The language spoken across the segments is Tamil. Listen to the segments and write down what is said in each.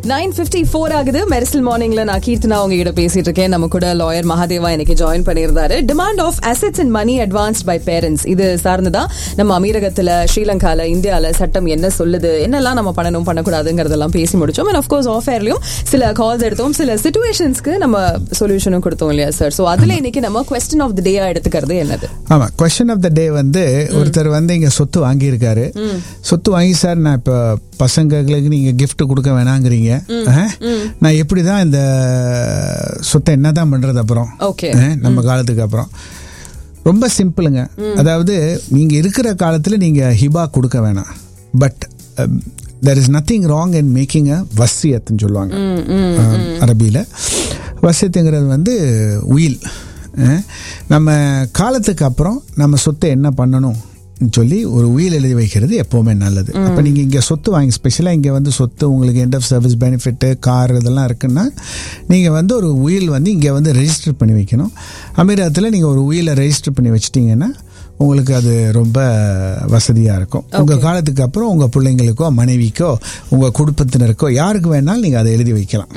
நைன் பிப்டி ஃபோர் ஆகுது மெரிசல் மார்னிங்ல நான் கீர்த்தனா உங்ககிட்ட பேசிட்டு இருக்கேன் நம்ம கூட லாயர் மகாதேவா இன்னைக்கு ஜாயின் பண்ணியிருந்தாரு demand of assets and money advanced by parents இது சார்ந்துதான் நம்ம அமீரகத்துல ஸ்ரீலங்கால இந்தியால சட்டம் என்ன சொல்லுது என்னெல்லாம் நம்ம பண்ணணும் பண்ணக்கூடாதுங்கிறதெல்லாம் பேசி முடிச்சோம் அண்ட் ஆஃப்கோர்ஸ் ஆஃப் ஏர்லயும் சில கால்ஸ் எடுத்தோம் சில சுச்சுவேஷன்ஸ்க்கு நம்ம சொல்யூஷனும் கொடுத்தோம் இல்லையா சார் ஸோ அதுல இன்னைக்கு நம்ம கொஸ்டின் ஆஃப் த டேயா எடுத்துக்கிறது என்னது ஆமா கொஸ்டின் ஆஃப் த டே வந்து ஒருத்தர் வந்து இங்க சொத்து வாங்கியிருக்காரு சொத்து வாங்கி சார் நான் இப்போ பசங்களுக்கு நீங்க gift கொடுக்க வேணாங்கிறீங்க ஆ? நான் எப்படி தான் இந்த சொத்தை என்னதான் பண்றது அப்புறம் Okay. ஆ? நம்ம காலத்துக்கு அப்புறம் ரொம்ப சிம்பிளுங்க அதாவது நீங்க இருக்கிற காலத்துல நீங்க ஹிபா கொடுக்க வேணாம் but there is nothing wrong in making a வசியத்துன்னு சொல்லுவாங்க ஆம், அரபியில வசியத்துங்கிறது வந்து உயில் அஹ், நம்ம காலத்துக்கு அப்புறம் நம்ம சொத்தை என்ன பண்ணணும் சொல்லி ஒரு உயில் எழுதி வைக்கிறது எப்போவுமே நல்லது அப்போ நீங்கள் இங்கே சொத்து வாங்கி ஸ்பெஷலாக இங்கே வந்து சொத்து உங்களுக்கு end of service benefit car இதெல்லாம் இருக்குன்னா நீங்கள் வந்து ஒரு உயில் வந்து இங்கே வந்து ரெஜிஸ்டர் பண்ணி வைக்கணும் அமீரகத்தில் நீங்கள் ஒரு உயிலை ரெஜிஸ்டர் பண்ணி வச்சிட்டிங்கன்னா உங்களுக்கு அது ரொம்ப வசதியாக இருக்கும் உங்கள் காலத்துக்கு அப்புறம் உங்கள் பிள்ளைங்களுக்கோ மனைவிக்கோ உங்கள் குடும்பத்தினருக்கோ யாருக்கு வேணாலும் நீங்கள் அதை எழுதி வைக்கலாம்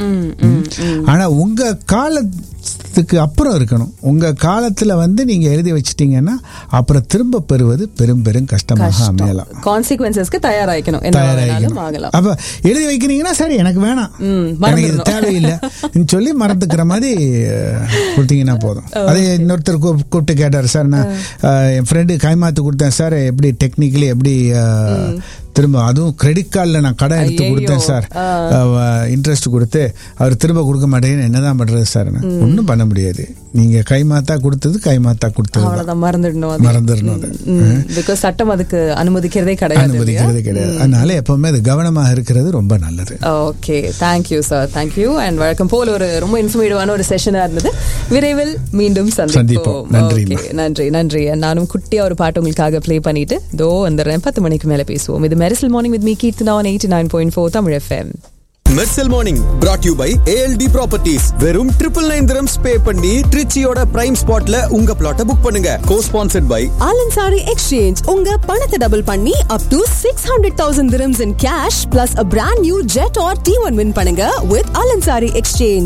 ஆனால் உங்கள் காலத்துக்கு அப்புறம் இருக்கணும் உங்கள் காலத்தில் வந்து நீங்கள் எழுதி வச்சிட்டீங்கன்னா அப்புறம் திரும்ப பெறுவது பெரும் பெரும் கஷ்டமாக அமையலாம் கான்சிக்வன்சஸ்க்கு தயாராகிக்கணும் என்ன வேணாலும் தயாராகிக்கணும் ஆகலாம் அப்ப எழுதி வைக்கிறீங்கன்னா சரி எனக்கு வேணாம் ம், எனக்கு இது மறந்துடணும். தேவையில்லை சொல்லி மறந்துக்கிற மாதிரி அஹ், கொடுத்தீங்கன்னா போதும் அதே இன்னொருத்தர் கூப்- கூப்பிட்டு கேட்டார் சார் நான் அஹ், என் ஃப்ரெண்டு கைமாத்து கொடுத்தேன் சார் எப்படி டெக்னிக்கலி எப்படி அஹ், திரும்ப அதுவும் கிரெடிட் கார்டில் நான் கடன் எடுத்து ஐயையோ. கொடுத்தேன் சார் இன்ட்ரெஸ்ட் கொடுத்து அவர் திரும்ப கொடுக்க மாட்டேன்னு என்னதான் பண்றது சார் ஒன்றும் பண்ண முடியாது நீங்க கைமாத்தா கொடுத்தது கைமாத்தா கொடுத்தது தான். அவ்வளவுதான் மறந்துடணும் அது. மறந்துடணும் அது. ம், because சட்டம் அதுக்கு அனுமதிக்கிறதே கிடையாது இல்லையா? அனுமதிக்கிறது கிடையாது அதனால எப்பவுமே அது கவனமாக இருக்கிறது ரொம்ப நல்லது okay thank you sir thank you and வழக்கம் போல ஒரு ரொம்ப இன்ஃபர்மேட்டிவான ஒரு செஷனா இருந்தது விரைவில் மீண்டும் சந்திப்போம். சந்திப்போம் நன்றி, Okay, நன்றி நன்றி நானும் குட்டியா ஒரு பாட்டு உங்களுக்காக ப்ளே பண்ணிட்டு தோ வந்துடுறேன் பத்து மணிக்கு மேல பேசுவோம் இது Mersal morning with me Keerthana on eighty nine point four Tamil FM Mersal morning brought you by ALT properties வெறும் ட்ரிபிள் நைன் திரம்ஸ் பே பண்ணி ட்ரிச்சியோட பிரைம் ஸ்பாட்ல உங்க பிளாட்டை புக் பண்ணுங்க co sponsored by Al Ansari exchange உங்க பணத்தை டபுள் பண்ணி up to six hundred thousand dirhams in cash plus a brand new jet R T one win பண்ணுங்க வித் ஆலன்சாரி எக்ஸ்சேஞ்ச்